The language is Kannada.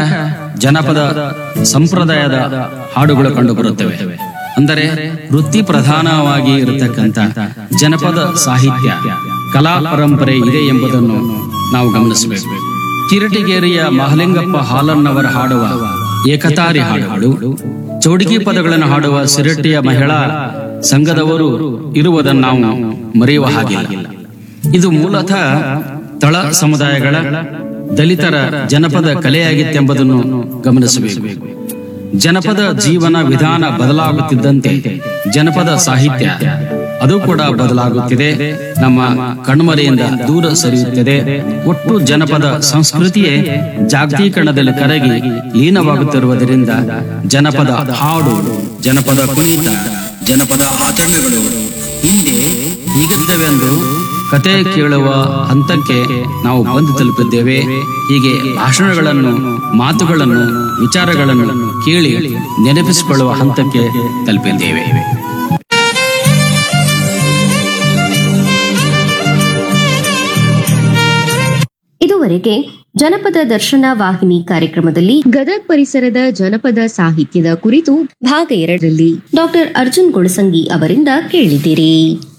ಜನಪದ ಸಂಪ್ರದಾಯದ ಹಾಡುಗಳು ಕಂಡುಬರುತ್ತವೆ ಅಂದರೆ ವೃತ್ತಿ ಪ್ರಧಾನವಾಗಿ ಇರತಕ್ಕಂತ ಜನಪದ ಸಾಹಿತ್ಯ ಕಲಾ ಪರಂಪರೆ ಇದೆ ಎಂಬುದನ್ನು ನಾವು ಗಮನಿಸಬೇಕು ಕಿರಟಿಗೇರಿಯ ಮಹಲಿಂಗಪ್ಪ ಹಾಲನ್ನವರ ಹಾಡುವ ಏಕತಾರಿ ಹಾಡುಗಳು ಚೌಡಿಕಿ ಪದಗಳನ್ನು ಹಾಡುವ ಸಿರಟ್ಟಿಯ ಮಹಿಳಾ ಸಂಘದವರು ಇರುವುದನ್ನು ನಾವು ಮರೆಯುವ ಹಾಗಿಲ್ಲ ಇದು ಮೂಲತಃ ತಳ ಸಮುದಾಯಗಳ ದಲಿತರ ಜನಪದ ಕಲೆಯಾಗಿತ್ತೆಂಬುದನ್ನು ಗಮನಿಸಬೇಕು ಜನಪದ ಜೀವನ ವಿಧಾನ ಬದಲಾಗುತ್ತಿದ್ದಂತೆ ಜನಪದ ಸಾಹಿತ್ಯ ಅದು ಕೂಡ ಬದಲಾಗುತ್ತಿದೆ ನಮ್ಮ ಕಣ್ಮರೆಯಿಂದ ದೂರ ಸರಿಯುತ್ತದೆ ಒಟ್ಟು ಜನಪದ ಸಂಸ್ಕೃತಿಯೇ ಜಾಗತೀಕರಣದಲ್ಲಿ ಕರಗಿ ಲೀನವಾಗುತ್ತಿರುವುದರಿಂದ ಜನಪದ ಹಾಡು ಜನಪದ ಕುಣಿತ ಜನಪದ ಆಚರಣೆಗಳು ಹಿಂದೆ ಈಗಿದ್ದವೆಂದು ಕತೆ ಕೇಳುವ ಹಂತಕ್ಕೆ ನಾವು ಬಂದು ತಲುಪಿದ್ದೇವೆ ಹೀಗೆ ಭಾಷಣಗಳನ್ನು ಮಾತುಗಳನ್ನು ವಿಚಾರಗಳನ್ನು ಕೇಳಿ ನೆನಪಿಸಿಕೊಳ್ಳುವ ಹಂತಕ್ಕೆ ತಲುಪಿದ್ದೇವೆ ಇದುವರೆಗೆ ಜನಪದ ದರ್ಶನ ವಾಹಿನಿ ಕಾರ್ಯಕ್ರಮದಲ್ಲಿ ಗದಗ್ ಪರಿಸರದ ಜನಪದ ಸಾಹಿತ್ಯದ ಕುರಿತು ಭಾಗ ಎರಡರಲ್ಲಿ ಡಾಕ್ಟರ್ ಅರ್ಜುನ್ ಗುಣಸಂಗಿ ಅವರಿಂದ ಕೇಳಿದಿರಿ